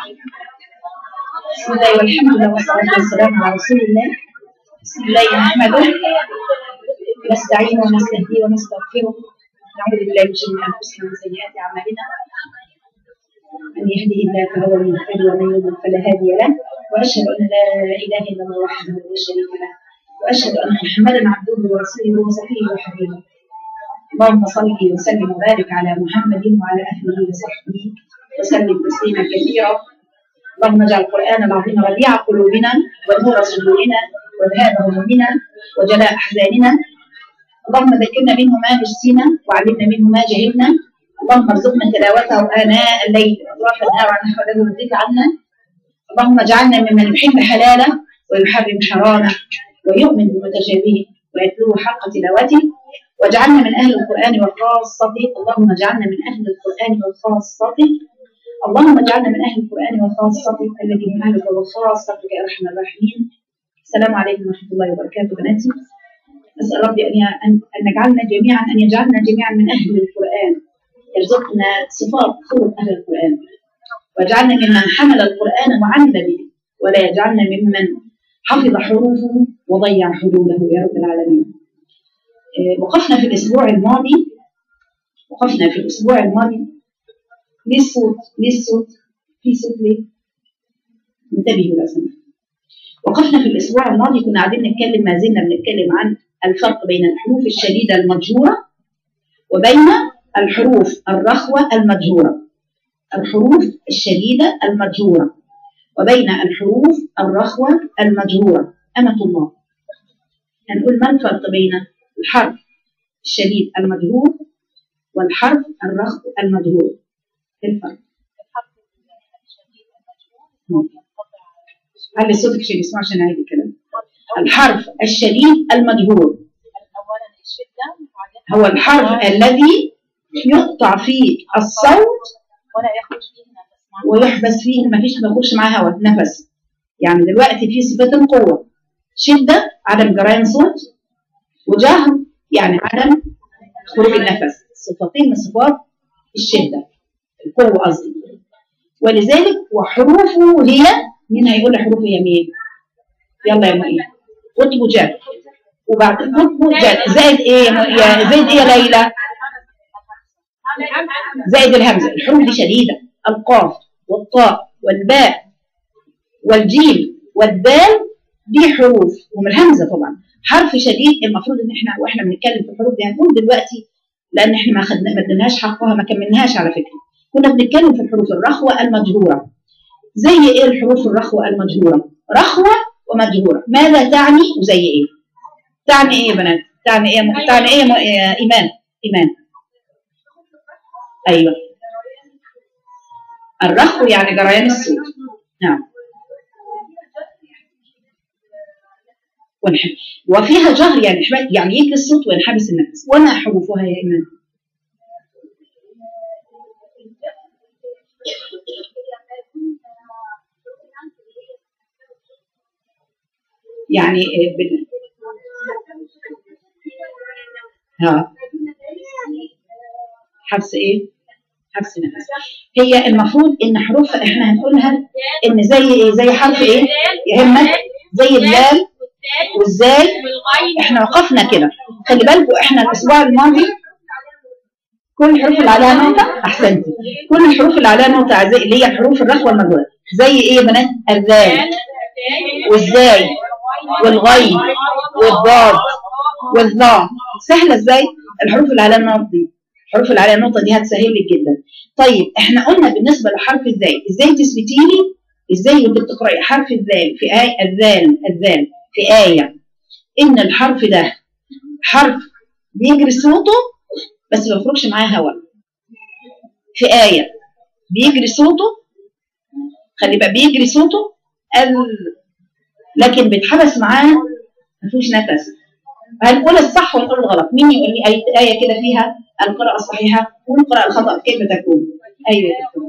بسم الله والحمد لله والصلاة والسلام على رسول الله بسم الله نحمده نستعين ونستهديه ونستغفره نعوذ بالله من شرور أنفسنا ومن سيئات أعمالنا من يهده الله فهو المهتدي ومن يضلل فلا هادي له وأشهد أن لا إله إلا الله وحده لا شريك له وأشهد أن محمدا عبده ورسوله وصفيه وحبيبه اللهم صل وسلم وبارك على محمد وعلى اهله وصحبه وسلم تسليما كثيرا اللهم اجعل القران العظيم ربيع قلوبنا ونور صدورنا وذهاب همومنا وجلاء احزاننا اللهم ذكرنا منه ما نسينا وعلمنا منه ما جهلنا اللهم ارزقنا تلاوته اناء الليل واطراف النهار عن نحو يرضيك عنا اللهم اجعلنا ممن يحب حلاله ويحرم حرامه ويؤمن بمتشابهه ويتلوه حق تلاوته واجعلنا من أهل القرآن وخاصته اللهم اجعلنا من أهل القرآن وخاصته اللهم اجعلنا من أهل القرآن وخاصته الذي من أهلك وخاصتك يا أرحم الراحمين السلام عليكم ورحمة الله وبركاته بناتي أسأل ربي أن أن أن يجعلنا جميعا أن يجعلنا جميعا من أهل القرآن يرزقنا صفات خلق أهل القرآن واجعلنا ممن حمل القرآن وعمل به ولا يجعلنا ممن حفظ حروفه وضيع حدوده يا رب العالمين وقفنا في الأسبوع الماضي وقفنا في الأسبوع الماضي ليه الصوت؟ ليه الصوت؟ في صوت ليه؟ انتبهوا لو سمحت وقفنا في الأسبوع الماضي كنا قاعدين نتكلم ما زلنا بنتكلم عن الفرق بين الحروف الشديدة المجهورة وبين الحروف الرخوة المجهورة الحروف الشديدة المجهورة وبين الحروف الرخوة المجهورة أمة الله هنقول ما الفرق بين الحرف الشديد المجهور والحرف الرخو المجهور ايه الفرق؟ علي صوتك عشان يسمع عشان اعيد الكلام الحرف الشديد المجهور هو الحرف الذي يقطع فيه الصوت ولا يخرج فيه نفس ويحبس فيه ما فيش ما يخرجش معاه هواء نفس يعني دلوقتي في صفات القوة شدة عدم جريان صوت وجهر يعني عدم خروج النفس صفتين من صفات الشدة القوة قصدي ولذلك وحروفه هي مين هيقول لي حروفه هي مين؟ يلا يا مؤيد قطب جاد وبعد قطب جاد زائد ايه يا مؤيد زائد ايه يا ليلى؟ زائد الهمزة الحروف دي شديدة القاف والطاء والباء والجيم والدال دي حروف ومن الهمزة طبعا حرف شديد المفروض ان احنا واحنا بنتكلم في الحروف دي هنقول دلوقتي لان احنا ما خدنا ما اديناهاش حقها ما كملناهاش على فكره كنا بنتكلم في الحروف الرخوه المجهوره زي ايه الحروف الرخوه المجهوره رخوه ومجهوره ماذا تعني وزي ايه تعني ايه يا بنات تعني ايه تعني ايه يا ايمان ايمان ايوه الرخو يعني جريان الصوت نعم ونحب وفيها جهر يعني يعني يجري الصوت وينحبس النفس وما حروفها يا ايمان يعني بال... ها حبس ايه حبس نفس هي المفروض ان حروف احنا هنقولها ان زي ايه زي حرف ايه يهمك زي اللام وازاي احنا وقفنا كده خلي بالكم احنا الاسبوع الماضي كل الحروف اللي عليها نقطه احسنتي كل الحروف اللي عليها نقطه زي اللي هي حروف الرخوه المجهوله زي ايه يا بنات الذال والزاي والغي والضاد والظا سهله ازاي الحروف اللي عليها النقط دي الحروف اللي عليها النقطه دي هتسهل لك جدا طيب احنا قلنا بالنسبه لحرف الذال ازاي تثبتي لي ازاي وانت بتقراي حرف الذال في آية الذال الذال في آية إن الحرف ده حرف بيجري صوته بس ما يخرجش معاه هواء في آية بيجري صوته خلي بقى بيجري صوته ال... لكن بيتحبس معاه ما فيهوش نفس هنقول الصح ونقول الغلط مين يقول لي أي آية كده فيها القراءة الصحيحة والقراءة الخطأ كيف تكون أيوة يا دكتور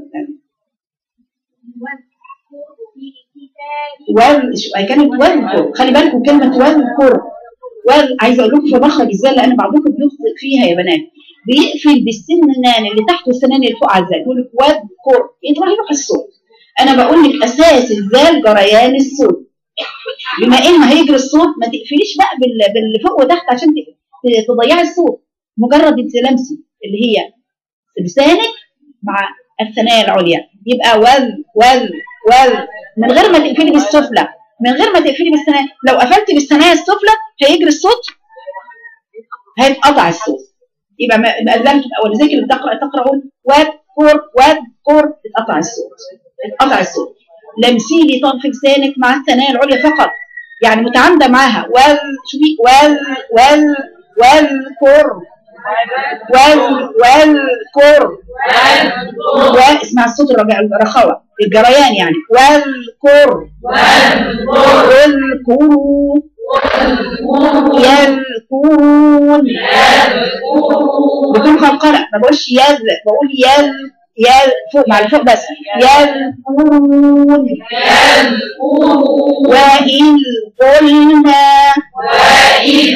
وذ كانت واذكر خلي بالكم كلمة واذكر وذ عايزة أقول لكم في مخرج إزاي لأن بعضكم بيخطئ فيها يا بنات بيقفل بالسنان اللي تحت والسنان اللي فوق على الزال يقول لك واذكر يطلع يروح الصوت انا بقول لك اساس الذال جريان الصوت بما ان هيجري الصوت ما تقفليش بقى بال- باللي فوق وتحت عشان ت- ت- تضيعي الصوت مجرد انت لمسي اللي هي لسانك مع الثنايا العليا يبقى وذ وذ وذ من غير ما تقفلي بالسفلى من غير ما تقفلي بالثنايا لو قفلتي بالثنايا السفلى هيجري الصوت هيتقطع الصوت يبقى ما يبقى ذلك ولذلك اللي بتقرا تقرا واذكر واذكر اتقطع الصوت اتقطع الصوت لمسي لي طرف لسانك مع الثنايا العليا فقط يعني متعامده معاها وذ شوفي وذ وذ واذكر وذ واذكر واسمع الصوت الرجع الرخاوه الجريان يعني واذكر واذكروا يذكرون بكون قلقلة ما بقولش يذ بقول يذ يذ فوق مع اللي فوق بس يذكرون وإذ قلنا وإذ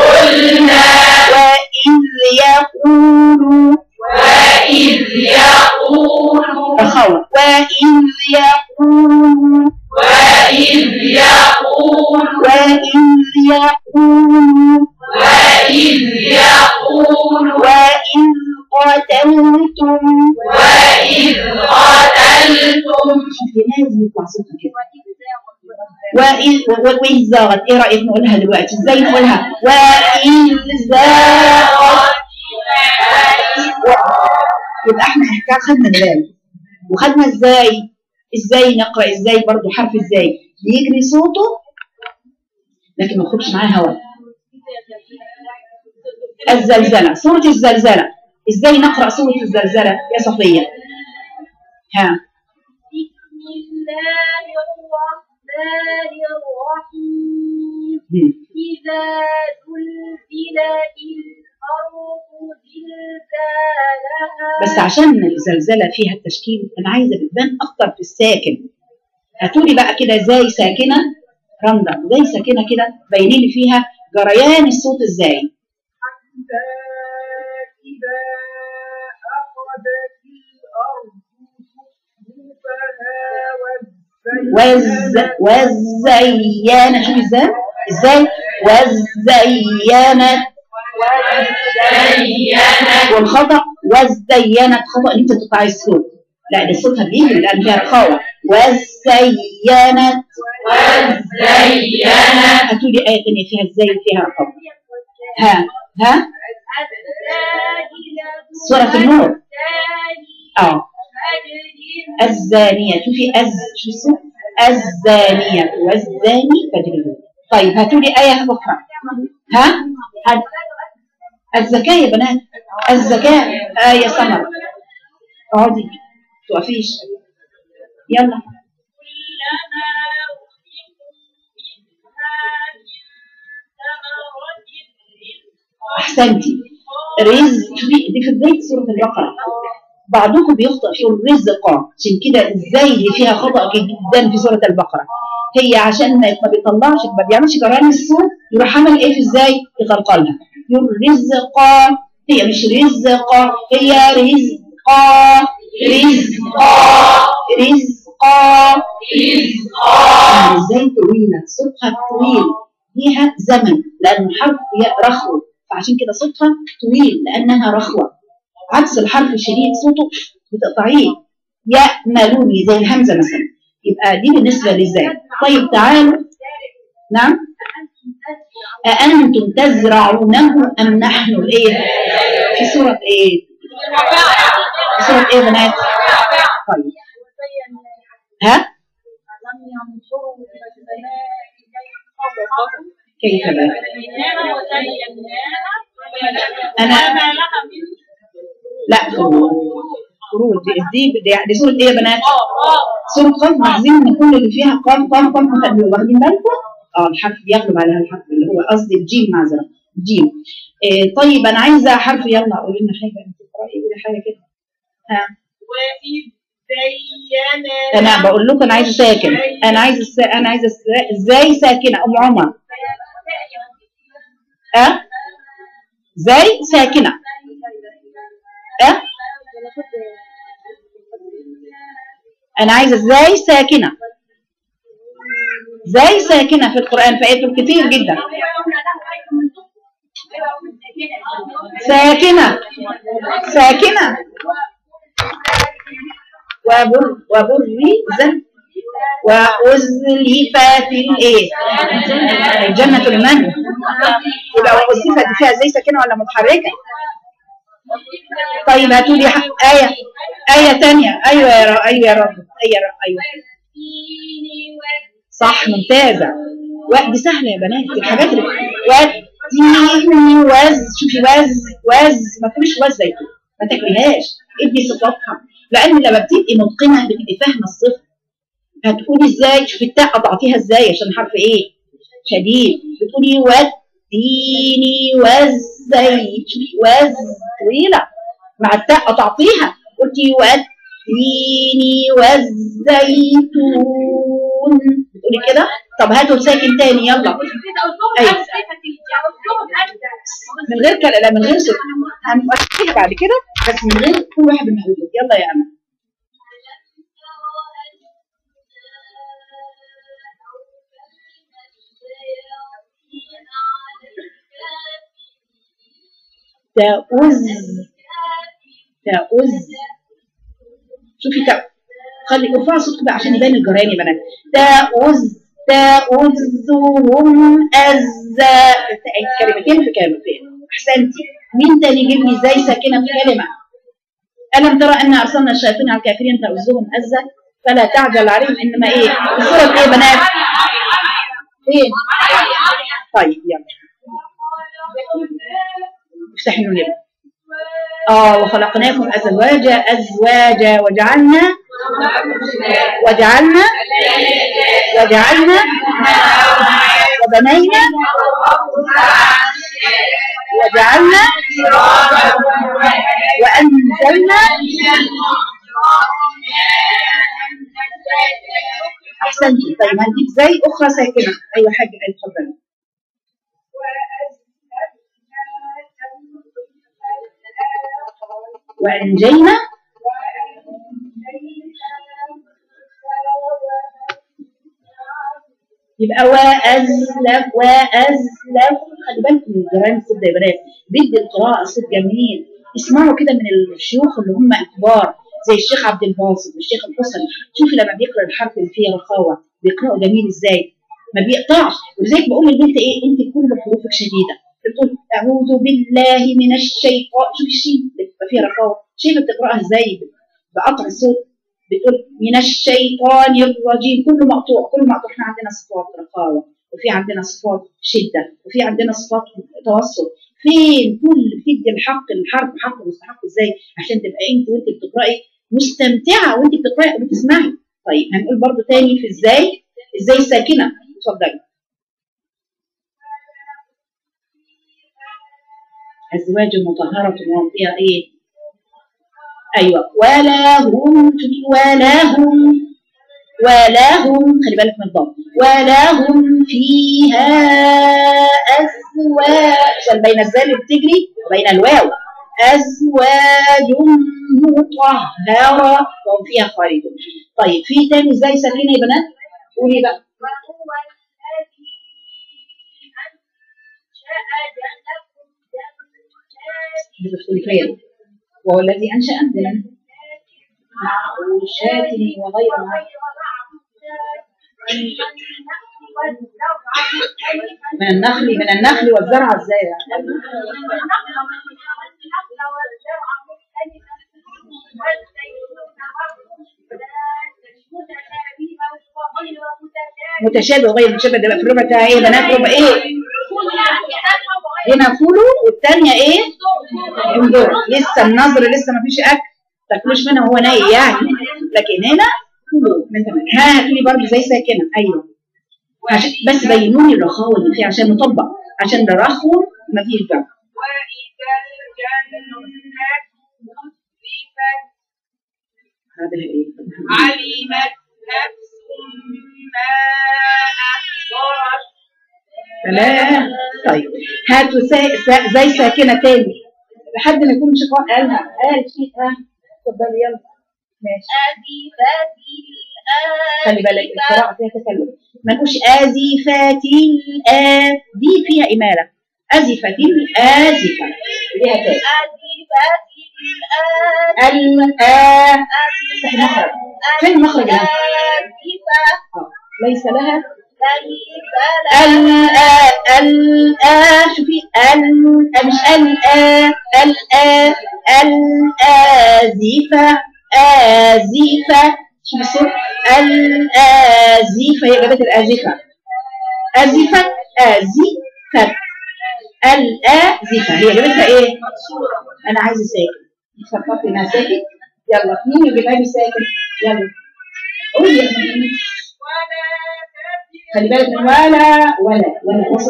يقول رخاوة وإذ يقول وإذ يقول وإذ قتلتم شوفي لازم يطلع صوتها كده وإذ و- وإذ زاغت إيه رأيك نقولها دلوقتي إزاي نقولها وإذ زاغت يبقى احنا احكام خدنا البال وخدنا ازاي ازاي نقرا ازاي برضو حرف ازاي بيجري صوته لكن ما يخرجش معاه هواء الزلزله سوره الزلزله ازاي نقرا سوره الزلزله يا صفيه ها بسم الله الرحمن الرحيم مم. إذا زلزلت الأرض زلزالها بس عشان الزلزله فيها التشكيل انا عايزه بتبان اكتر في الساكن هاتولي بقى كده زي ساكنه رمضة زي ساكنه كده بيني لي فيها جريان الصوت ازاي حتى إذا أخذت الأرض زخرفها وز والزيانة شوفي ازاي ازاي والزيانة والخطأ والزيانة خطأ ان انت تقطعي الصوت لا ده صوتها بيجي لان فيها رخاوة والزيانة هاتوا لي آية تانية فيها ازاي فيها رخاوة ها ها سورة النور اه الزانية شوفي أز شو اسمه الزانية والزاني فاجلدوه طيب هاتوا لي آية أخرى ها هات الزكاة يا بنات الزكاة آية سمر اقعدي توقفيش يلا أحسنتي رزق شوفي دي في بداية سورة البقرة بعضكم بيخطئ في الرزق عشان كده ازاي اللي فيها خطأ جدا في سورة البقرة هي عشان ما ما بيطلعش ما بيعملش جرائم الصوت يروح عمل ايه في ازاي يقلقلها يقول رزقا هي مش رزقا هي رزقا رزقا رزقا يعني ازاي طويلة صوتها طويل ليها زمن لأن الحرف هي رخوة فعشان كده صوتها طويل لأنها رخوة عكس الحرف الشديد صوته بتقطعيه يأملوني زي الهمزة مثلا يبقى دي بالنسبة للزاي طيب تعالوا نعم أأنتم تزرعونه أم نحن الإيه في سورة إيه في سورة إيه يا بنات طيب ها كيف بقى أنا لا فروج فروج دي دي, دي سورة إيه يا بنات سورة قاف محزين ان كل اللي فيها قاف قاف قاف مخدم واخدين بالكم اه الحرف بيغلب عليها الحرف اللي هو قصدي الجيم معذره الجيم إيه طيب انا عايزه حرف يلا قولي لنا حاجه انت قولي لي حاجه كده ها وإذ زين انا بقول لكم انا عايزه ساكن انا عايزه الس... انا عايزه الس... ازاي ساكنه ام عمر اه زي ساكنه اه انا عايزه ازاي ساكنه زي ساكنه في القران في ايات كتير جدا ساكنه ساكنه وبر وبرزت وأزلفت الإيه؟ الجنة لمن؟ يبقى وأزلفت دي فيها زي ساكنة ولا متحركة؟ طيب هاتوا لي ح- آية آية تانية أيوة يا رب أيوة يا رب أيوة يا رب أيوة صح ممتازة و- دي سهلة يا بنات دي الحاجات اللي والتين وز شوفي وز وز ما تقوليش وز زيتون ما تاكليهاش ادي صفاتها لان لما بتبقي متقنه بتبقي فاهمه الصفر هتقولي ازاي شوفي التاء قطعتيها ازاي عشان حرف ايه شديد بتقولي والتين والزيت شوفي وز طويله مع التاء قطعتيها قلتي والتين والزيتون بتقولي كده طب هاتوا ساكن تاني يلا أيوة. من غير كلام لا من غير صوت هنوقفها بعد كده بس من غير كل واحد بمقوله يلا يا امل تأوز تأوز شوفي تأ خلي ارفعوا صوتكم بقى عشان يبان الجريان يا بنات تأوز تأوزهم أزا كلمتين في كلمتين أحسنتي مين تاني يجيب لي ازاي ساكنة في كلمة ألم ترى أن أرسلنا الشياطين على الكافرين تأوزهم أزا فلا تعجل عليهم إنما إيه الصورة إيه يا بنات فين طيب يلا افتحي له نبي اه وخلقناكم ازواجا ازواجا وجعلنا وجعلنا وجعلنا وبنينا وجعلنا وانزلنا احسنتي طيب هنديك زي اخرى ساكنه ايوه حاجه اتفضلي وانجينا يبقى وازلف وازلف خلي بالكم من جيران الصوت ده يا بنات بيدي القراءه صوت جميل اسمعوا كده من الشيوخ اللي هم كبار زي الشيخ عبد الباسط والشيخ الحسن شوفي لما بيقرا الحرف اللي فيه رخاوه بيقراه جميل ازاي ما بيقطعش ولذلك بقول للبنت ايه انت كل حروفك شديده بتقول اعوذ بالله من الشيطان شوفي الشين بتبقى فيها رخاوه شايفه بتقراها ازاي بقطع الصوت بتقول من الشيطان الرجيم كله مقطوع كله مقطوع احنا عندنا صفات رخاوه وفي عندنا صفات شده وفي عندنا صفات توسط فين كل بتدي الحق الحرف حق مستحق ازاي عشان تبقى انت وانت بتقراي مستمتعه وانت بتقراي وبتسمعي طيب هنقول برضو تاني في ازاي ازاي ساكنه اتفضلي ازواج مطهره وفيها ايه ايوه ولا هم شوفي ولا هم ولا هم خلي بالك من الضم ولا هم فيها ازواج بين الزال اللي بتجري وبين الواو ازواج مطهره وهم فيها خالدون طيب في تاني ازاي ساكنه يا بنات قولي بقى وهو الذي أنشأ لكم جنات بتدخلي فين وهو الذي انشا لنا معروشات وغير معروشات من النخل من النخل والزرع ازاي يعني؟ متشابه وغير متشابه ده بقى في الربع بتاع ايه يا بنات ربع ايه هنا فولو والثانيه ايه انظر لسه النظر لسه ما فيش اكل تاكلوش منها وهو ناي يعني لكن هنا فولو من تمام ها هاتولي برضه زي ساكنه ايوه عشان بس بينوني الرخاوه اللي فيه عشان نطبق عشان ده رخو ما فيش جو وإذا الجنة أزلفت هذا ايه علمت نفس ما أحضرت تمام طيب هاتوا سا... سا... زي ساكنه تاني لحد ما يكون شقاء قالها قال شيء ها اتفضلي يلا ماشي أزفت الآزفة خلي بالك القراءة فيها تكلم ما نقولش آزفة الآ دي فيها إمالة أزفة الآزفة ليها تاء أزفت الآزفة الآ افتح المخرج فين المخرج الآن؟ آزفة آه. ليس لها ليس لها الآ الآ شوفي ال مش الآ الآ الآزفة آزفة شوفي الصوت الآزفة هي جابت الآزفة آزفة آزفة الآزفة هي جابتها إيه؟ أنا عايزة ساكن فكرت إنها ساكن يلا مين يجيبها لي ساكن يلا قولي يا محمد خلي بالك من ولا ولا ولا وسط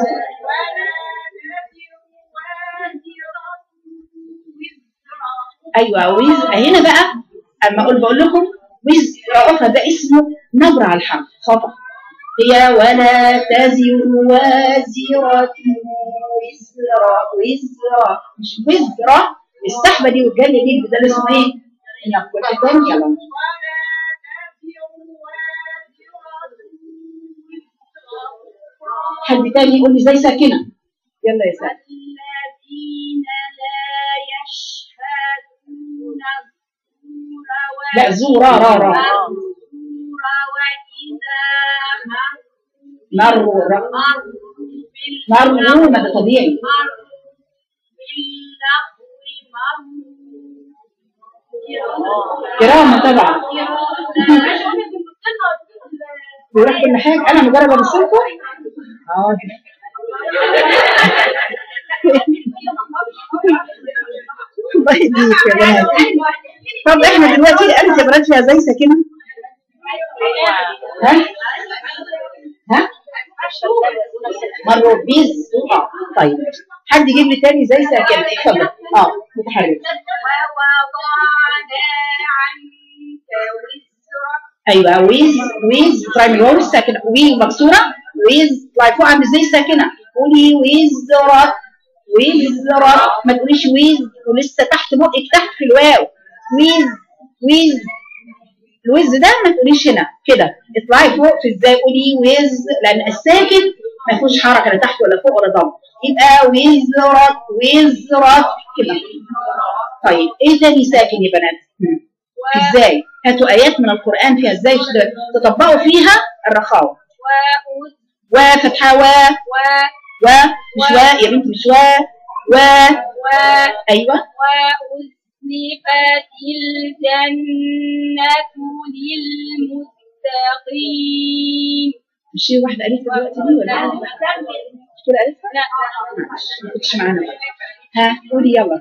ايوه ويز هنا بقى اما اقول بقول لكم ويز رأفة ده اسمه نبر على الحرف خطأ هي ولا تزر وازرة وزر وزر مش وزرة السحبة دي والجل دي ده اللي اسمه ايه؟ نقول تاني يلا حد تاني يقول لي زي ساكنة يلا يا ساكنة الذين لا يشهدون الزور لا زورا را را والزور وإذا مروا را- مروا مروا ما ده طبيعي مروا باللغو مروا كرامة طبعا بيروح كل حاجة أنا مجرد أبص لكم اه الله يهديك يا بنات طب احنا دلوقتي أنت يا بنات فيها زي ساكنة ها ها مروا بيز اه طيب حد يجيب لي تاني زي ساكنة اتفضل اه متحرك ووضعنا عنك وزرك ايوه ويز ويز برايمري واو ساكنه وي مكسوره ويز طلعي فوق عند زي ساكنه قولي ويزرت ويزرت ما تقوليش ويز ولسه تحت بقك تحت في الواو ويز ويز الويز ده ما تقوليش هنا كده اطلعي فوق في ازاي قولي ويز لان الساكن ما فيهوش حركه لا تحت ولا فوق ولا ضم يبقى ويزرت ويزرت كده طيب ايه تاني ساكن يا بنات؟ مم. ازاي هاتوا ايات من القران فيها ازاي تطبقوا فيها الرخاوه وأذ وفتحه و و و مش و يا بنت مش و و و ايوه وأزلفت الجنة للمتقين مش هي واحده قالت دلوقتي دي ولا إيه؟ مش كده قالتها؟ لا ما كنتش معانا بقى. ها قولي يلا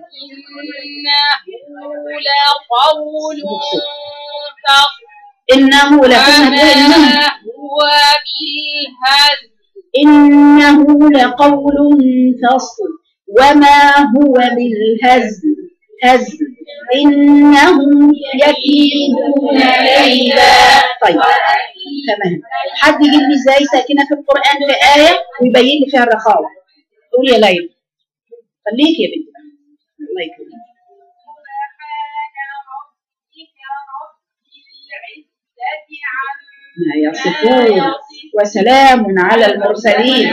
إنه لقول فصل انه لكنا نقول انه وما هو بالهزل انه لقول فصل وما هو بالهزل هزل انهم يكيدون كيدا طيب تمام حد يجيب لي ازاي ساكنه في القران في ايه ويبين لي فيها الرخاوه قولي يا ليلى خليك يا بنتي الله يكرمك سبحان رب العزة عما ما يصفون وسلام على المرسلين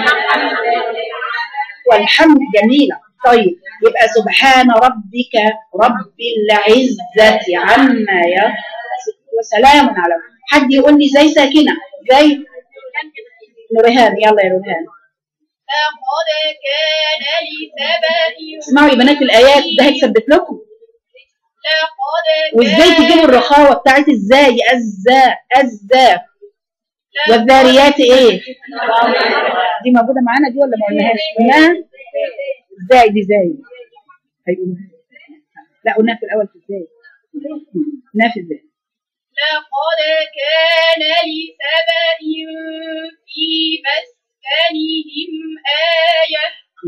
والحمد جميلة طيب يبقى سبحان ربك رب العزة عما يصفون وسلام على حد يقول لي زي ساكنة زي نورهان يلا يا نورهان لقد كان لسبأ اسمعوا يا بنات الآيات ده هيثبت لكم لقد وازاي كان تجيبوا الرخاوة بتاعت ازاي الزا الزا والذاريات ايه دي موجودة معانا دي ولا ما قلناهاش قلناها ازاي دي ازاي هيقولوها لا قلناها في الاول في ازاي قلناها في ازاي لقد كان لسبأ في مسكنهم آية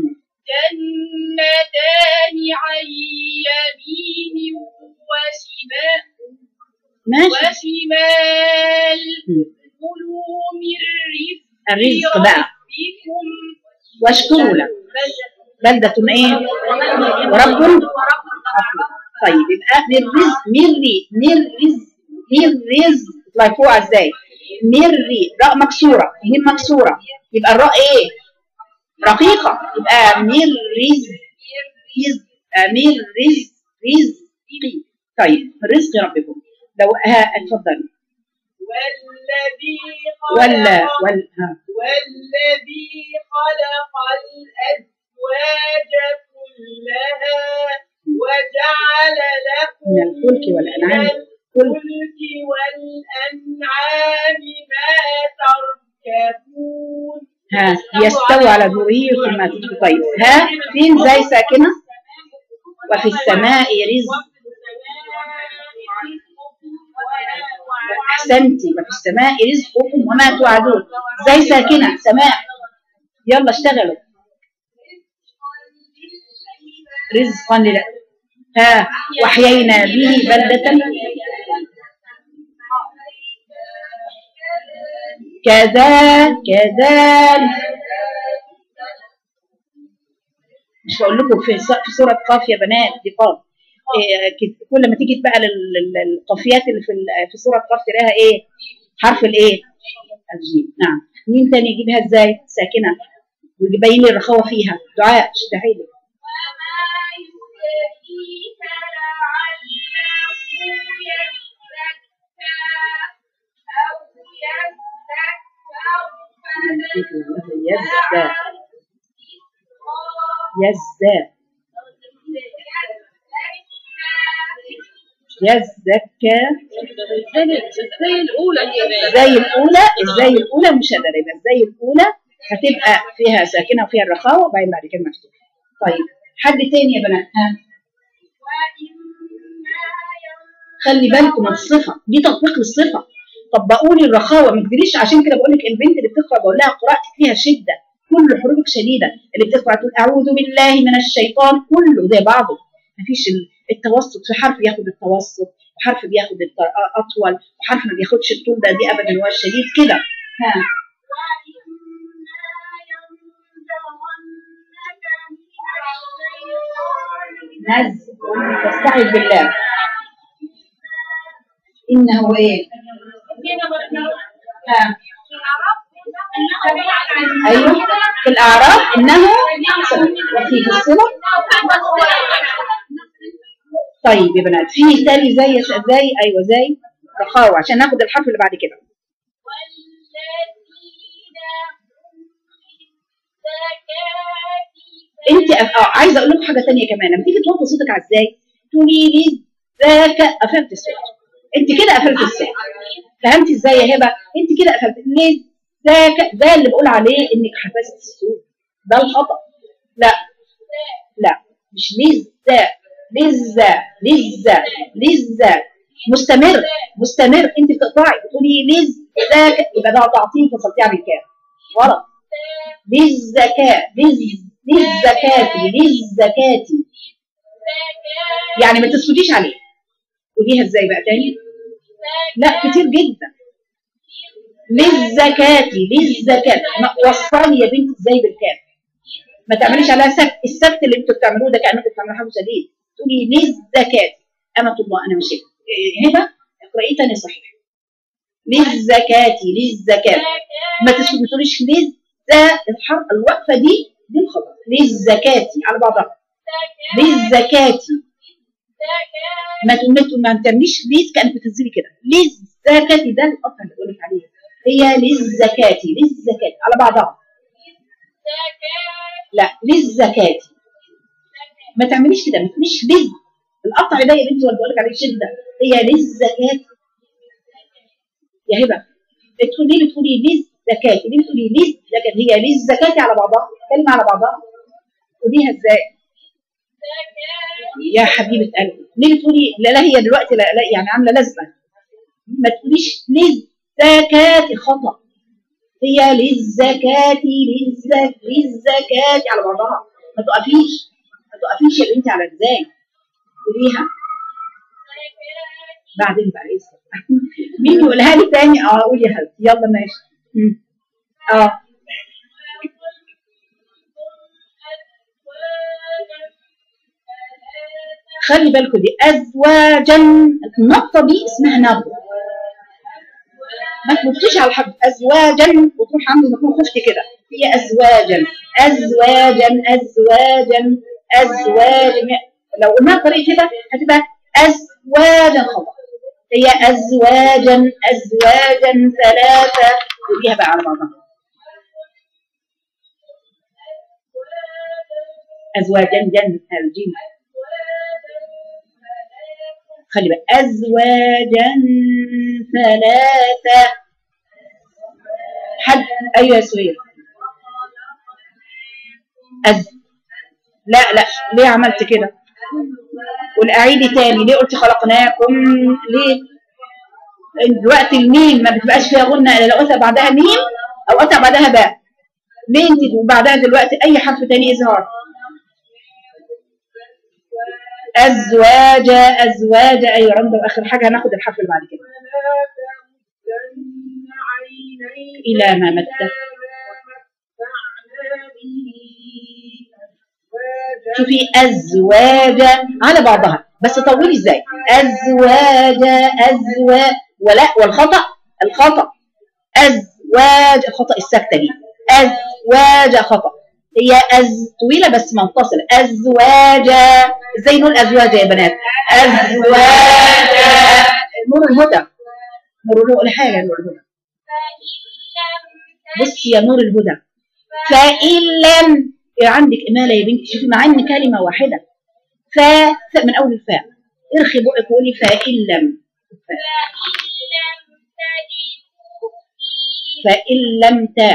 جنتان عن يمين وشمال ماشي وشمال مم. كلوا من رزق الرزق بقى ربكم واشكروا له بلدة ايه ورب غفور. طيب يبقى من رزق من ري من رزق مير رزق اطلعي فوق ازاي مري راء مكسوره ميم مكسوره يبقى الراء ايه رقيقه يبقى مير رزق رزق آه، مير رزق رزقي طيب رزق ربكم لو ها اتفضلي والذي ولا خلق ولا ها والذي خلق الأزواج كلها وجعل لكم من الفلك والأنعام من كل الفلك والأنعام ما تركبون ها يستوى على ظهوره ثم تدخل طيب ها فين زي ساكنه وفي السماء رزق احسنتي وفي السماء رزقكم وما توعدون زي ساكنه سماء يلا اشتغلوا رزقا لله ها واحيينا به بلده كذا كذلك مش بقول لكم في ص- في سوره قاف يا بنات دي قاف إيه كت- كل ما تيجي بقى لل- لل- للقافيات اللي في ال- في سوره قاف تلاقيها ايه حرف الايه الجيم نعم مين تاني يجيبها ازاي ساكنه ويبين لي الرخاوه فيها دعاء اشتهي لي يزداد يزداد يزكى زي الأولى كده زي الاولى الزي الاولى مشدده يبقى الزي الاولى هتبقى فيها ساكنه وفيها الرخاوه وبعدين بعد كده مفتوحه طيب حد تاني يا بنات ها خلي بالكم من الصفه دي تطبيق للصفه طبقوا لي الرخاوه ما تجريش عشان كده بقول لك البنت اللي بتقرا بقول لها قراءتك فيها شده كل حروفك شديده اللي بتقرا تقول اعوذ بالله من الشيطان كله زي بعضه مفيش ال- التوسط في حرف بياخد التوسط وحرف بياخد الط- اطول وحرف ما بياخدش الطول ده دي ابدا هو الشديد كده ها نزل فاستعذ بالله انه ايه ها ايوه في الاعراف انه وفي في الصله طيب يا بنات في تاني زي زي ايوه زي رخاوه عشان ناخد الحرف اللي بعد كده انت أف- اه عايزه اقول لكم حاجه تانية كمان لما تيجي توطي صوتك على ازاي تقولي لي ذاك قفلت الصوت انت كده قفلت الصوت فهمتي ازاي يا هبه انت كده قفلت ليه ذاك ده اللي بقول عليه انك حفظت الصوت ده الخطا لا لا مش لذة لذة لذة لذة مستمر مستمر انت بتقطعي بتقولي لذ ذاك يبقى ده تعطيل فصلتيه عن الكاف غلط للزكاة لز للزكاة للزكاة يعني ما تسكتيش عليه قوليها ازاي بقى تاني لا كتير جدا للزكاة للزكاة ما وصلي يا بنتي ازاي بالكاف ما تعمليش عليها سكت السكت اللي انتوا بتعملوه ده كانكم بتعملوا حاجه شديد تقولي للزكاة أمة الله أنا مش هبة هبة اقرأي تاني صحيح للزكاة للزكاة ما تس- ما تقوليش للز الحرف الوقفة دي دي الخطأ للزكاة على بعضها للزكاة ما تقول- ما تقول- ما تعمليش ليز كأنك بتنزلي كده للزكاة ده القطع اللي بقول لك عليه هي للزكاة للزكاة على بعضها لا للزكاة ما تعمليش كده ما تقوليش لز القطع ده يا بنتي ولا بقول لك عليه شدة هي للزكاة يا هبة تقولي لي تقولي للزكاة ليه بتقولي للزكاة هي للزكاة على بعضها كلمة على بعضها تقوليها ازاي يا حبيبة قلبي ليه بتقولي لا لا هي دلوقتي لا, لا يعني عاملة لازمة ما تقوليش للزكاة خطأ هي للزكاة للزك للزكاة على بعضها ما تقفيش ما تقفيش يا بنتي على ازاي قوليها بعدين بقى ايه مين يقولها لي تاني اه قولي يا حبيبتي يلا ماشي مم. اه خلي بالكم دي ازواجا النقطه دي اسمها نبره ما تنطيش على الحرف ازواجا وتروح عند المكون خفت كده هي ازواجا ازواجا ازواجا ازواجا لو قلناها بطريقه كده هتبقى ازواجا خطا هي ازواجا ازواجا ثلاثه وديها بقى على بعضها ازواجا جن الجيم خلي بالك ازواجا ثلاثه حد ايوه يا سهير أز... لا لا ليه عملت كده والاعيدي تاني ليه قلت خلقناكم ليه دلوقتي الميم ما بتبقاش فيها غنة الا لو اتى بعدها ميم او اتى بعدها باء ليه انت بعدها دلوقتي اي حرف تاني اظهار ازواج ازواج ايوه رمضان اخر حاجه هناخد الحرف اللي بعد كده الى ما مد شوفي ازواج على بعضها بس طولي ازاي ازواج ازواج ولا والخطا الخطا ازواج الخطا السكته دي ازواج خطا هي أز طويلة بس منفصلة أزواج ازاي نقول أزواج يا بنات أزواج نور الهدى نور الهدى حاجة نور الهدى بصي يا نور الهدى فإن لم عندك إمالة يا بنتي شوفي مع إن كلمة واحدة ف ف- من أول الفاء ارخي بقك وقولي فإن لم فإن لم ت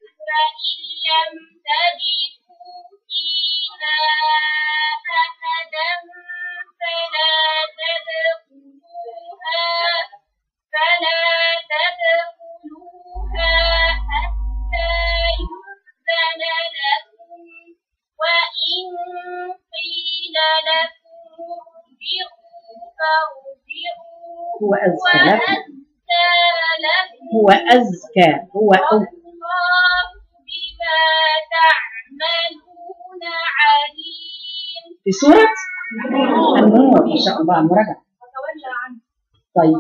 هو أزكى لكم هو أزكى هو أو الله بما تعملون عليم في سورة النور إن شاء الله المراجعة طيب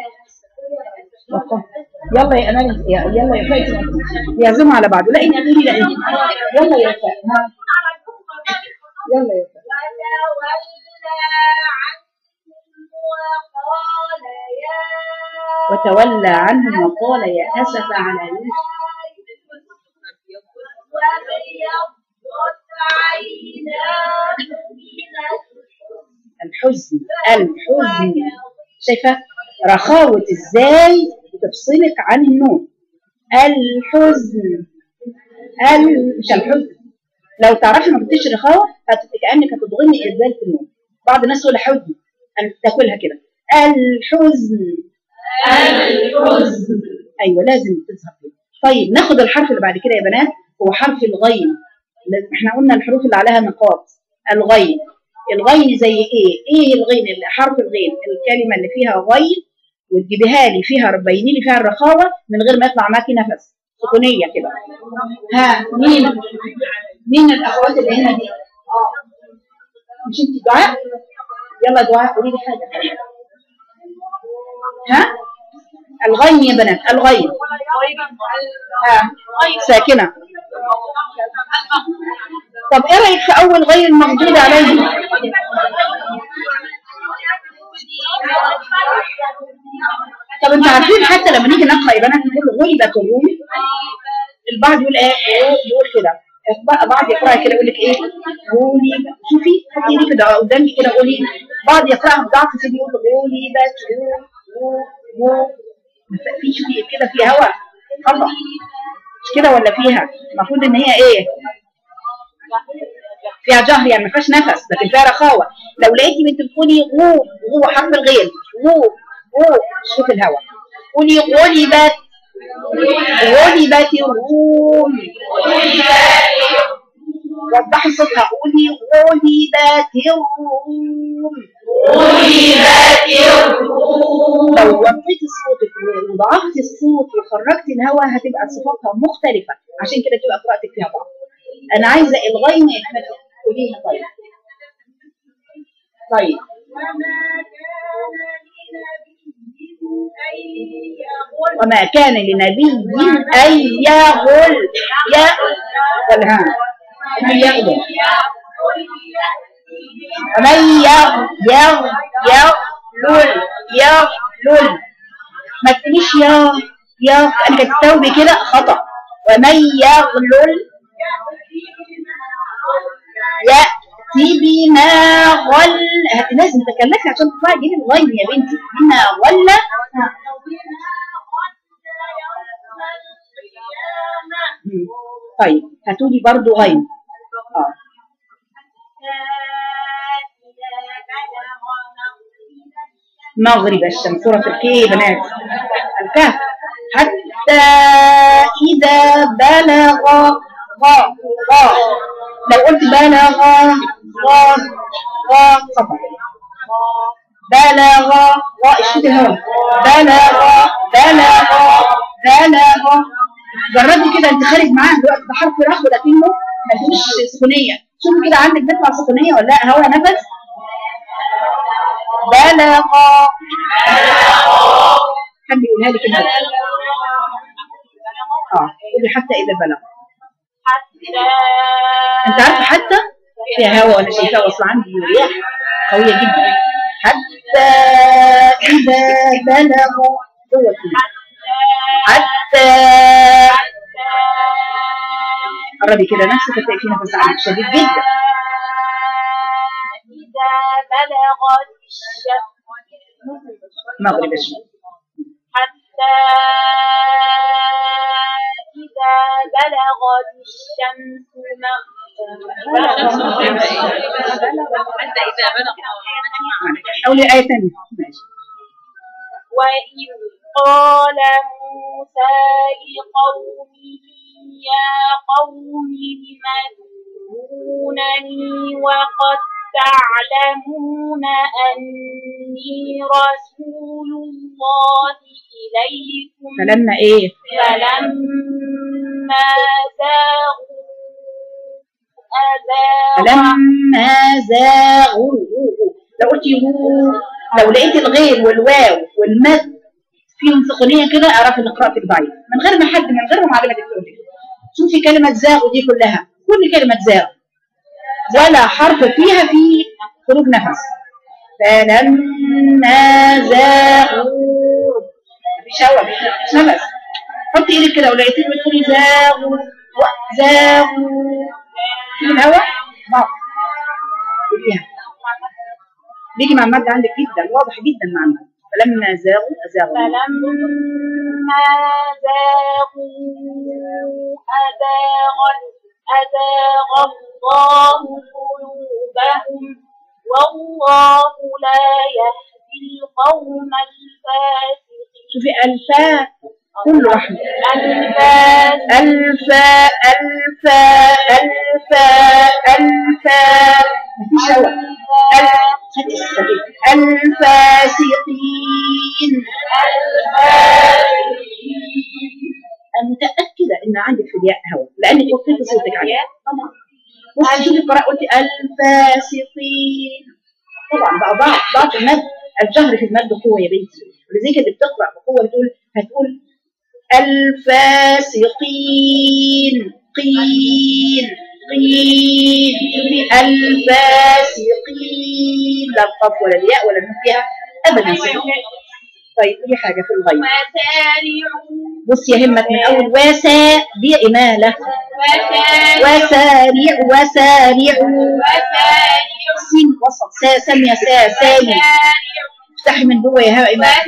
وقف. يلا يا أمال يا- يلا يا فايت يعزموا على بعض لا إني أقولي لا إنت يلا يا فايت ها. يلا يا فايت وتولى عنهم وقال يا وتولى عنهم وقال يا أسف على يوسف وابيضت عيناه من الحزن الحزن شايفة رخاوة ازاي بتفصلك عن النون الحزن ال مش الحزن لو تعرفي ما كنتش رخاوة هت- كأنك هتضغني ازاي في النون بعض الناس تقول حزن أن تاكلها كده الحزن الحزن ايوه لازم تظهر كده طيب ناخد الحرف اللي بعد كده يا بنات هو حرف الغين لازم- احنا قلنا الحروف اللي عليها نقاط الغين الغين زي ايه ايه الغين اللي حرف الغين الكلمه اللي فيها غين وتجيبيها لي فيها بيني لي فيها الرخاوه من غير ما يطلع معاكي نفس سكونيه كده ها مين مين الاخوات اللي هنا دي اه مش انت دعاء يلا دعاء قولي لي حاجه ها الغين يا بنات الغين ها ساكنه طب ايه رايك في اول غير المغضوب عليه طب انتوا عارفين حتى لما نيجي نقرا يا بنات نقول غلبت الروم البعض يقول ايه يقول كده بعض يقراها كده يقول لك ايه غلب شوفي حطي ايدي كده قدامي كده قولي بعض يقراها بضعف كده يقول غلبت غو في شوفي كده في هواء خطا مش كده ولا فيها المفروض ان هي ايه فيها جهر يعني ما فيهاش نفس لكن فيها رخاوه لو لقيتي بنت بتقولي غو غو حرف الغين غو غو شوف الهواء قولي غلبت غلبت الروم وضحي صوتها قولي غلبت الروم لو وطيتي صوتك وضعفتي الصوت وخرجتي الهواء هتبقى صفاتها مختلفة عشان كده تبقى قراءتك فيها ضعف أنا عايزة الغين احنا قوليها طيب طيب وما كان لنبي وما كان لنبي أن يغل يا والها من يغل ومن يغ يغ يغلل يغلل ما تقوليش يا يا انت تستوعبي كده خطأ ومن يغلل يأتي بما غل هت- لازم تكلفي عشان تطلعي جيب الغين يا بنتي بما غل ها. مم. طيب هاتولي برضو غين اه مغرب الشمس سورة الكي يا بنات الكهف حتى إذا بلغ غا غا لو قلت بلغ غا غا خطأ بلغ غا اشتت الهواء بلغ بلغ بلغ جربي كده انت خارج معاه دلوقتي ده حرف رخو لكنه ما فيهوش سكونيه شوفي كده عندك بيطلع سكونيه ولا لا هوا نفس بلغ حد يقولها لي كده اه قولي حتى اذا بلغ انت عارفه حتى فيها هوا وانا شايفاها واصله عندي رياح قويه جدا حتى اذا بلغ هو كده حتى قربي كده نفسك هتلاقي فيه نفس عندك شديد جدا إذا بلغت الشمس مغرب الشمس حتى إذا بلغت الشمس حتى إذا بلغ قولي آية ثانية ماشي وإذ قال موسى لقومه يا قوم لم تؤذونني وقد تعلمون أني رسول الله إليكم فلما ايه فلما زاغوا أزاغ فلما زاغوا لو قلت هو لو لقيت الغين والواو والمد فيهم سخونيه كده اعرف ان قراءتك ضعيف من غير ما حد من غير ما معلمه تقول لك شوفي كلمه زاغ دي كلها كل كلمه زاغ ولا حرف فيها في خروج نفس فلما زاغوا مفيش هوا مفيش نفس حطي ايدك كده ولقيتيه بتقولي زاغوا زاغوا في الهواء ضعف فيها بيجي مع المادة عندك جدا واضح جدا مع المادة فلما زاغوا أزاغوا فلما زاغوا أزاغ أزاغ الله قلوبهم والله لا يهدي القوم الفاسقين شوفي ألفاء كل رحمة الفاسقين ألفاء ألفاء ألفاء ألفاء مفيش هوا ألف- خدي السبيل. الفاسقين أنا متأكدة إن عندك في الياء هوا لأنك وطيتي صوتك عليها طبعا بصي شوفي القراءة قلتي الفاسقين طبعا بقى ضعف ضعف المد الجهر في المد قوة يا بنتي ولذلك اللي بتقرأ بقوة تقول هتقول الفاسقين قين قين الفاسقين لا القاف ولا الياء ولا النون فيها ابدا صفة. طيب دي حاجه في الغيب وسارعوا بص يا همك من اول واسا دي اماله وسارعوا وسارع وسارعوا وسارعوا سين وسط سا ساميه سا سالي افتحي من جوه يا ها إمام.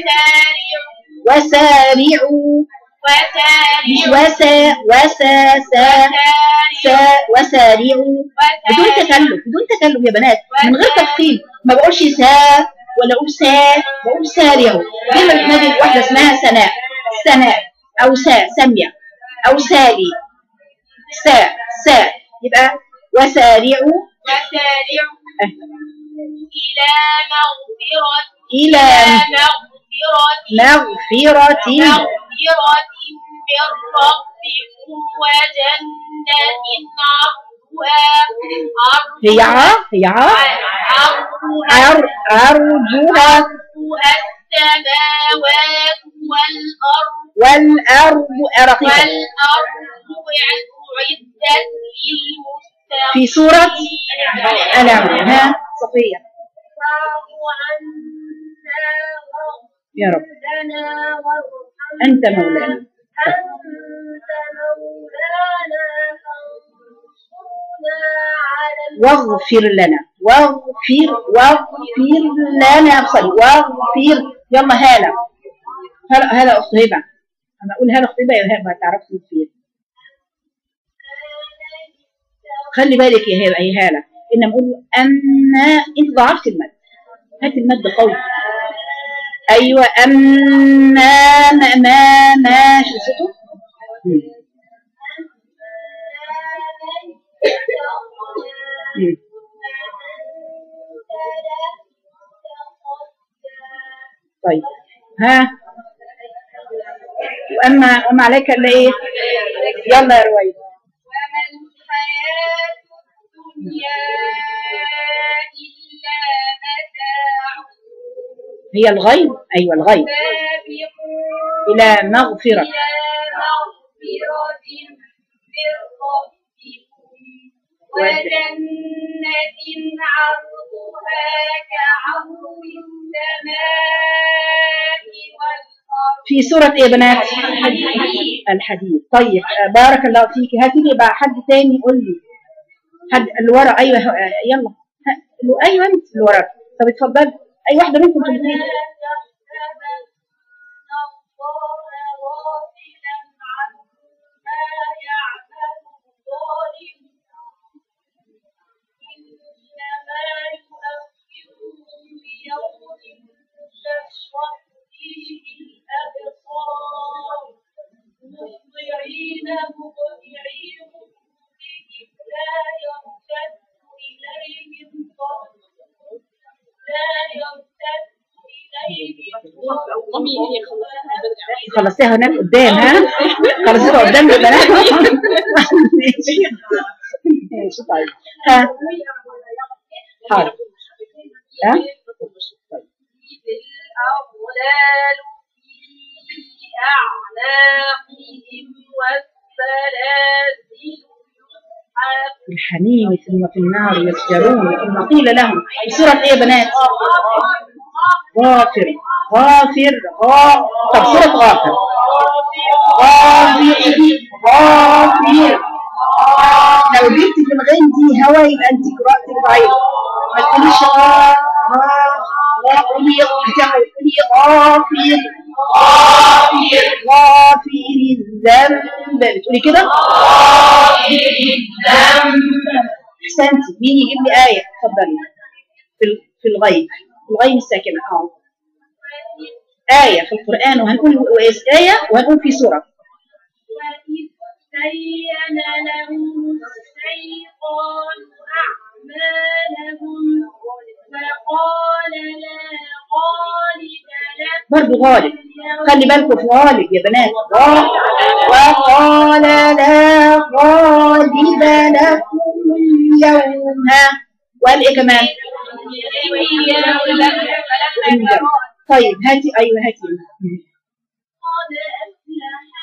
وسارعوا وسارعوا مش وسارعوا وسا وسا سا سا وسارعوا بدون تكلف بدون تكلف يا بنات من غير تفخيم ما بقولش سا ولا اقول سا بقول سارعوا دايما تنادي واحده اسمها سناء سناء او سا ساميه او سالي سا سا يبقى وسارعوا وسارعوا أه. إلى مغفرة الى مغفرة مغفرة مغفرة من ربكم وجنة عرضها هي ع هي ع عرضها عر عرجها عرضها السماوات والأرض والأرض أرقية والأرض أعدت للمتقين في سورة الأنعام ها صفية فاعف عنا يا رب واغفر لنا وارحمنا أنت مولانا أنت مولانا فانصرنا على واغفر لنا واغفر واغفر لنا بصلي واغفر يلا هالة هلا هلا أخت هبة أنا أقول هلا أخت هبة يا هبة تعرفي تصير خلي بالك يا هبة يا هالة إن نقول أن أنت ضعفت المد هات المد قوي أيوة أما ما ما ما شو صوته؟ مم. مم. طيب ها واما وما عليك الا ايه يلا يا رويد وما الحياة الدنيا إلا متاع هي الغيب ايوه الغيب سابقوا الى مغفره إلى مغفرة من ربكم وجنة عرضها كعرض السماء والأرض في سوره ايه يا بنات الحديد. الحديد طيب آه، بارك الله فيك هاتي لي بقى حد تاني يقول لي حد اللي ورا ايوه آه، يلا ها، اللي- ايوه انت اللي ورا طب اتفضلي اي واحده منكم تقولي مهطعين مقنعين رؤوسهم لا يرتد إليهم طرفهم لا يرتد إليهم خلصتيها هناك قدام ها خلصتيها قدام يا بنات ماشي ماشي طيب ها حاضر ها الأغلال في أعناقهم والسلاسل يسحبون في الحميم ثم في النار يسجرون ثم قيل لهم في سورة ايه يا بنات غافر غافر غا طب سورة غافر غافر غافر لو جبت في الغين دي هوا يبقى انت قراءتك ضعيفة ما تقوليش غا غا غا قولي هتعمل قولي غافر غافر غافر الذنب بتقولي كده غافر الذنب احسنتي مين يجيب لي آية اتفضلي في ال- في الغيب في الغيب الساكنة اه آية في القرآن وهنقول و- آية وهنقول في سورة وإذ زين لهم الشيطان أعمالهم وقال لا غالب لكم برضه غالب خلي بالكم في غالب يا بنات غا- وقال لا غالب لكم اليوم وقال ايه كمان طيب هاتي ايوه هاتي قد أفلح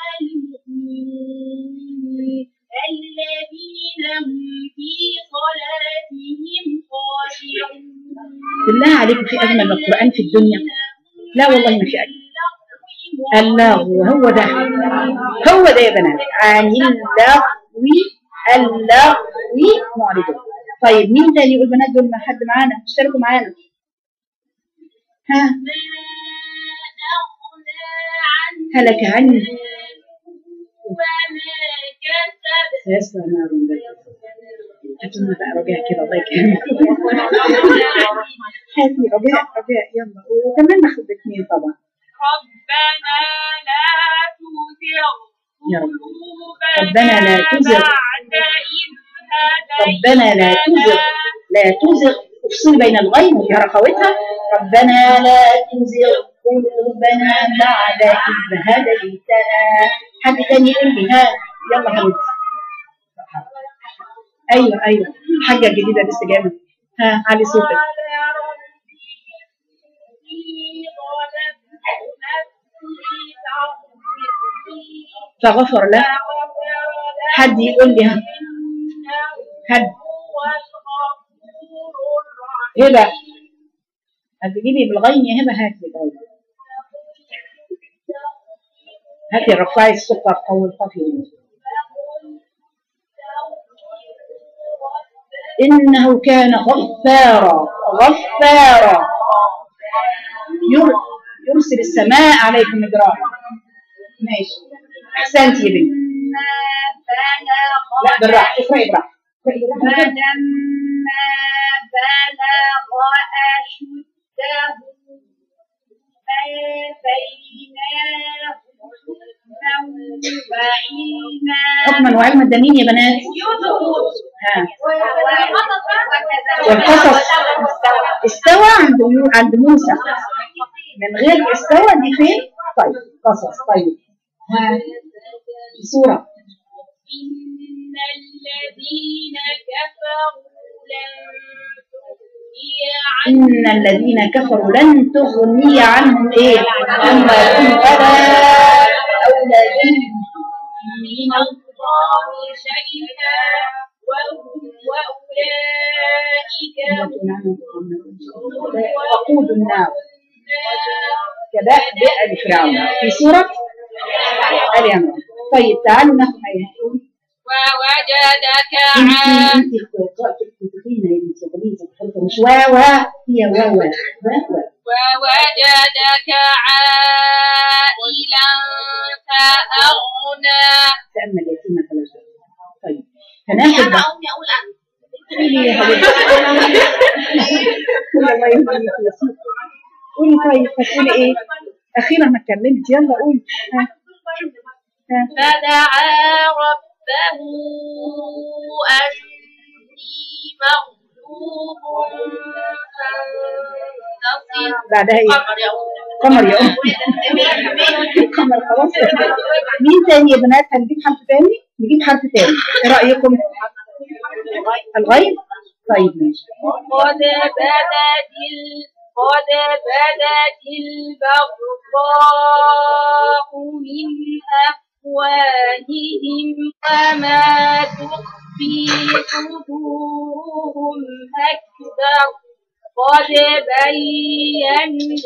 المؤمنون الذين هم في صلاتهم خاشعون بالله عليكم في اجمل من القران في الدنيا لا والله ما في اجمل اللغو هو ده هو ده يا بنات عن اللغو اللغو معرضون طيب مين تاني يقول بنات دول ما حد معانا اشتركوا معانا ها ما أغنى عنه هلك عني وما كسب سيصلى نار هاتوا بقى رجاء كده الله يكرمك هاتي رجاء رجاء يلا وكمان ناخد اثنين طبعا ربنا لا تزغ يا رب. قلوبنا ربنا لا تزغ. بعد إذ ربنا لا تزغ لا تزغ افصل بين الغين وفي رخوتها ربنا لا تزغ قلوبنا بعد إذ هديتنا حد تاني يقول لي ها يلا حبيبتي ايوه ايوه حاجه جديده لسه جايه ها علي صوتك قال رب إني ظلمت فغفر له حد يقول لي ها حد هبه هتجيبي بالغين يا هبه هاتي بالغين هاتي رفعي السكر قوي القافية إنه كان غفارا غفارا ير- يرسل السماء عليكم مدرارا ماشي أحسنت يا بنتي لا بالراحة اقرأي براحة اقرأي براحة. فلما بلغ أشده آتيناه حكما وعلما حكما وعلما ده مين يا بنات؟ ها والقصص استوى عند يو- عند موسى من غير استوى دي فين؟ طيب قصص طيب ها سورة إن الذين كفروا لن تغني عنهم إن الذين كفروا لن تغني عنهم إيه؟ أموالهم ولا أولادهم من الله شيئا وهم وأولئك هم وقود النار النار كدأب آل فرعون في سورة آل عمران طيب تعالوا ناخد آية ووجدك انت عائلا انت قراءتك تخينة يا بنتي قميصة حرفة مش واوا هي واوا واوا ووجدك عائلا فأغنى فأما اليتيم فلا تقهر طيب هناخد بقى أمي أقول أنا قولي يا حبيبتي قولي الله يهديك يا سيدي قولي طيب هتقولي ايه؟ أخيرا ما اتكلمت يلا قولي ها ها فدعا ربه أني مغلوب فانتصر بعدها ايه؟ قمر يا أم قمر يا أم قمر خلاص مين تاني يا بنات هنجيب حرف تاني؟ نجيب حرف تاني ايه رأيكم؟ الغيب؟ طيب ماشي قد بدت ال- قد بدت البغضاء من أفواههم وما تخفي صدورهم أكبر قد بينا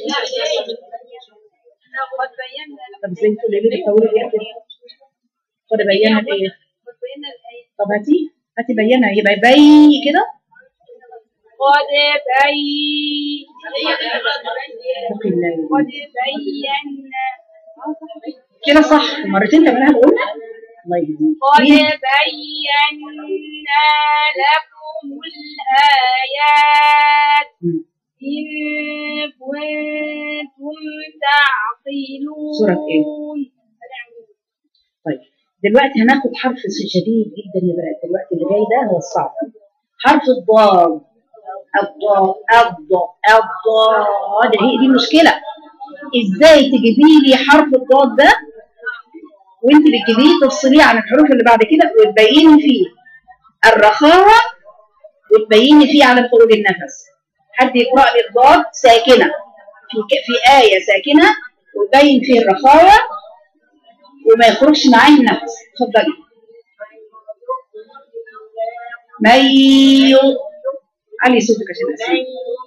قد بينا طب ازاي تقولي لي بتطولي ليه كده؟ قد بينا ايه؟ قد بينا الآية طب هاتي هاتي بينا يبقى بي كده قد بي اتقي الله قد بينا كده صح مرتين تعملها الأولى الله يهديك قد مين؟ بينا لكم الآيات مم. إن كنتم تعقلون سورة إيه؟ طيب دلوقتي هناخد حرف شديد جدا يا بنات دلوقتي اللي جاي ده هو الصعب حرف الضاد الضاد الضاد الضاد هي دي المشكلة ازاي تجيبي لي حرف الضاد ده وانت بتجيبيه تفصليه عن الحروف اللي بعد كده وتبيني فيه الرخاوة وتبيني فيه عدم خروج النفس حد يقرأ لي الضاد ساكنة في ك- في آية ساكنة وتبين فيه الرخاوة وما يخرجش معاه النفس اتفضلي من ي- علي صوتك عشان اسمع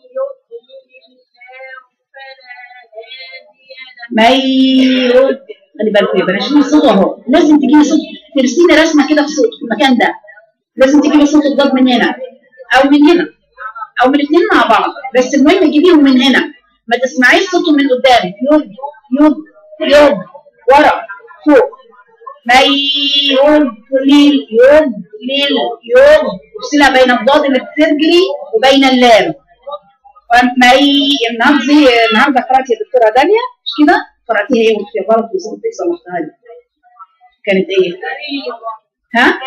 من يرد خلي بالكم يا بنات شوفي الصوت اهو لازم تجيبي صوت ترسمي رسمه كده في صوت في المكان ده لازم تجيبي صوت الضاد من هنا او من هنا او من الاثنين مع بعض بس المهم تجيبيهم من هنا ما تسمعيش صوتهم من قدامك يد يد يد ورا فوق ما يضلل يضلل يض افصلها بين الضاد اللي بتجري وبين اللام ما ي... النهارده زي النهارده قرات يا دكتوره داليا مش كده؟ قراتيها هي وانت غلط وصوتك صلحتها لي كانت ايه؟ ها؟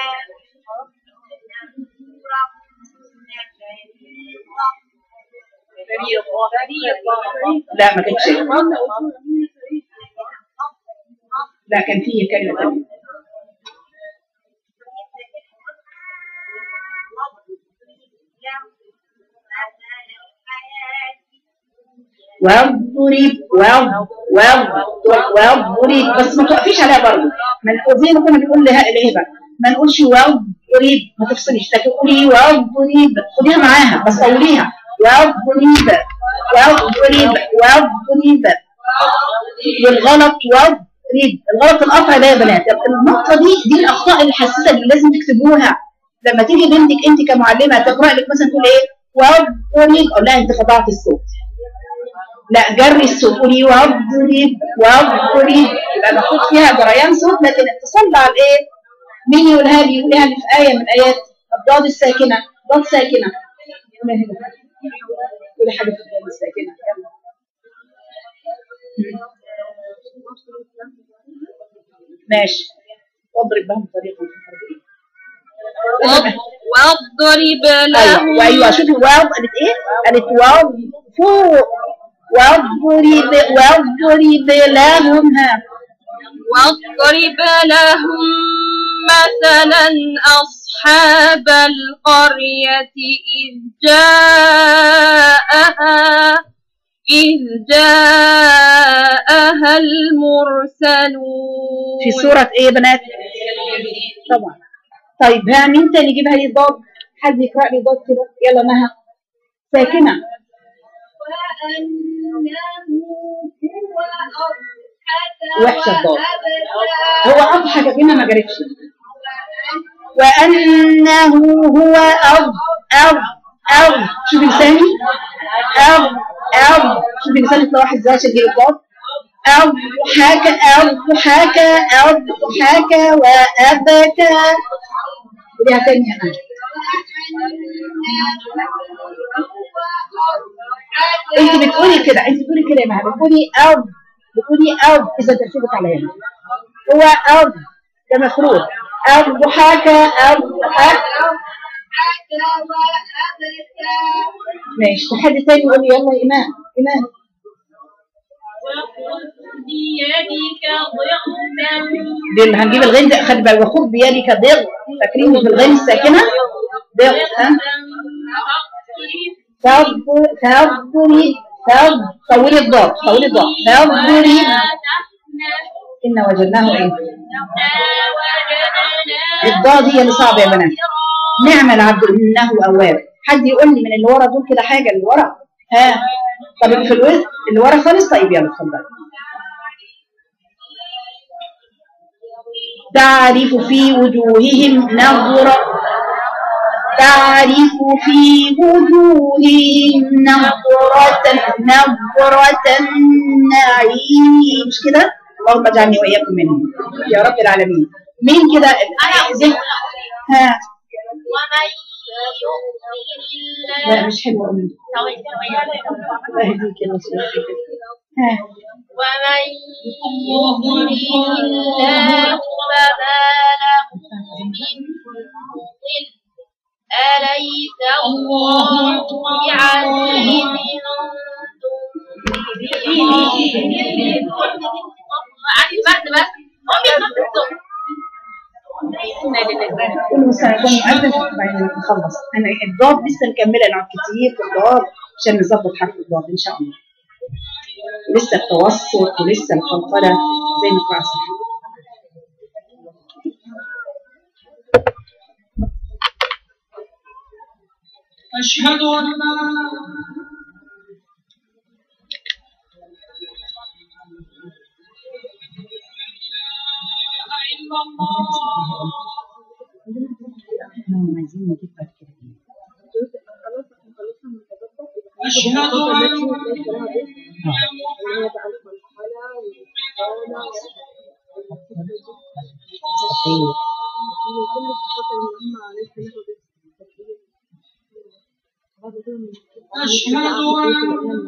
لا ما كانتش لا كان فيه كلمه ثانيه واضرب واض- واض- واضرب بس ما توقفيش عليها برضه ما نقول زي ما كنا بنقول لها الهبه ما نقولش واضرب ما تفصليش لكن قولي واضرب خديها معاها بس قوليها واضرب واضرب واضرب والغلط واضرب الغلط القطع ده يا بنات النقطه دي دي الاخطاء الحساسه اللي لازم تكتبوها لما تيجي بنتك انت كمعلمه تقرا لك مثلا تقول ايه واضرب اقول لها انت خضعت الصوت لا جري الصوت قولي واضرب واضرب يبقى المفروض فيها جريان صوت لكن اتصل على الايه مين يقولها لي يقولها لي في ايه من ايات الضاد الساكنه ضاد ساكنه قولي حاجه في الضاد الساكنه يلا ماشي واضرب لهم طريقا في الحرب واضرب ايوه لهم وايوه شوفي واو قالت ايه؟ قالت واو فوق واضرب واضرب لهم ها واضرب لهم مثلا أصحاب القرية إذ جاءها إذ جاءها المرسلون في سورة ايه يا بنات؟ طبعا طيب ها مين تاني يجيبها لي ضاد؟ حد يقرأ لي ضاد كده يلا نهى ساكنة وحشة الضاد هو أضحك كده ما جرتش وأنه هو أرض أرض أرض شوفي لساني أرض أرض شوفي لساني طلع ازاي عشان يجيب الضاد أرض حاكى أرض حاكى أرض حاكى وأبكى وديها تاني يا أخي. انت بتقولي كده انت بتقولي كده يا مها بتقولي أرض بتقولي أرض إذا ترتبط على هنا هو أرض ده مفروض أرض حاكى أرض حاكى ماشي حد تاني يقول لي يلا يا إيمان إيمان وخذ بيدك ضغطا دي اللي هنجيب الغين ده خلي بالك وخذ بيدك ضغ فاكرين في الغين الساكنة ضغ ها فاض فاضرب فاض طولي الضاد طولي الضاد فاضرب إن وجدناه إيه الضاد هي اللي صعبة يا بنات نعم العبد إنه أواب حد يقول لي من اللي ورا دول كده حاجة اللي ورا ها طب اللي في الوسط اللي ورا خالص طيب يلا اتفضل تعرف في وجوههم نظرة تعرف في وجوههم نظرة نظرة النعيم مش كده؟ اللهم اجعلني واياكم منهم يا رب العالمين مين كده زي ها ومن يؤمن لا الله مش حلوه قوي الله يهديك يا رسول ها ومن يؤمن الله فما له من مضل أليس الله بعزيز بس بس كل سنه يكون مؤذن بعدين نخلص انا الضاد لسه مكمله نقعد كتير في الضاد عشان نظبط حرف الضاد ان شاء الله لسه التوسط ولسه القلقله زي ما قرأ صح أشهد أن لا إله إلا الله احنا عايزين نجيب بعد كده أشهد أن خير أشهد أن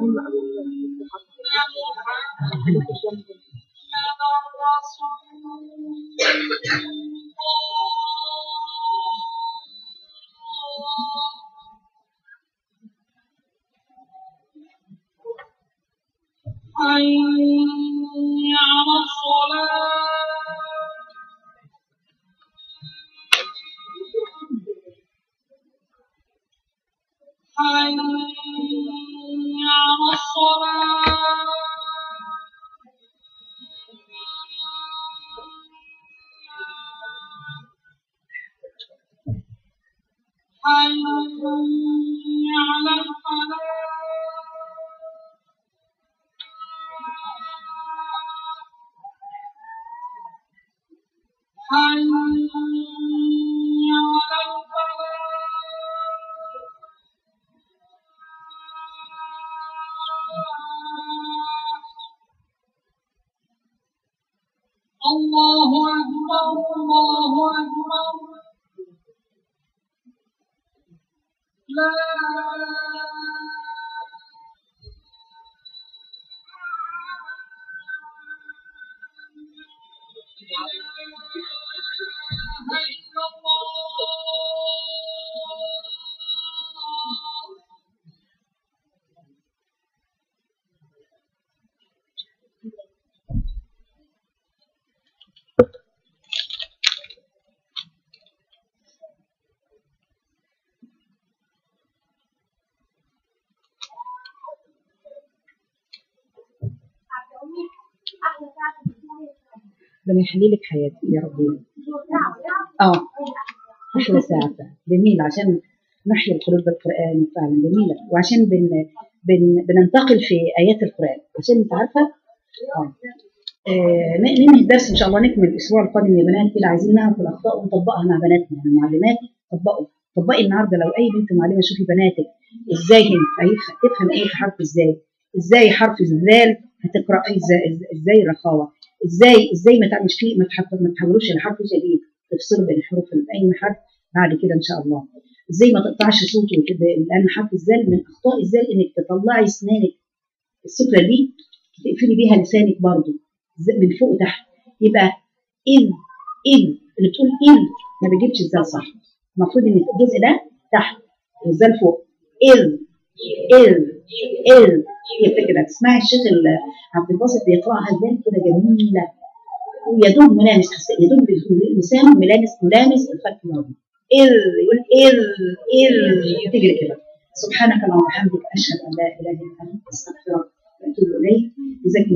محمدا رسول الله حي على الصلاة حي على الصلاة حي على الفلاح حي على الفلاح الله أكبر الله أكبر لا إله إلا الله ربنا يحلي لك حياتي يا رب اه احلى ساعه فعلا. جميل عشان نحيي القلوب بالقران فعلا جميله وعشان بن بن بننتقل في ايات القران عشان انت عارفه اه آه، ن- ننهي الدرس ان شاء الله نكمل الاسبوع القادم يا بنات كده عايزين نعرف الاخطاء ونطبقها مع بناتنا يعني المعلمات طبقوا طبقي النهارده لو اي بنت معلمه شوفي بناتك ازاي هي تفهم ايه في حرف ازاي ازاي حرف الذال هتقرا فيه ازاي ازاي الرخاوه ازاي ازاي ما تعملش فيه ما تحط- ما تحولوش لحرف شديد تفصل بين الحروف اي حرف بعد كده ان شاء الله ازاي ما تقطعش صوته وكده لان حرف الذال من اخطاء الذال انك تطلعي اسنانك السفلى دي تقفلي بيها لسانك برضه ز- من فوق وتحت يبقى إذ إذ اللي بتقول إذ ما بيجيبش الزال صح المفروض ان الجزء ده تحت والزال فوق إذ إذ إذ هي كده تسمعي الشيخ ال- عبد الباسط بيقراها ازاي كده جميله ويدوم ملامس حس- يدوم لسانه ملامس ملامس الخط العظيم إذ يقول إذ إذ تجري كده سبحانك اللهم وبحمدك أشهد أن لا إله إلا أنت أستغفرك وأتوب إليك جزاك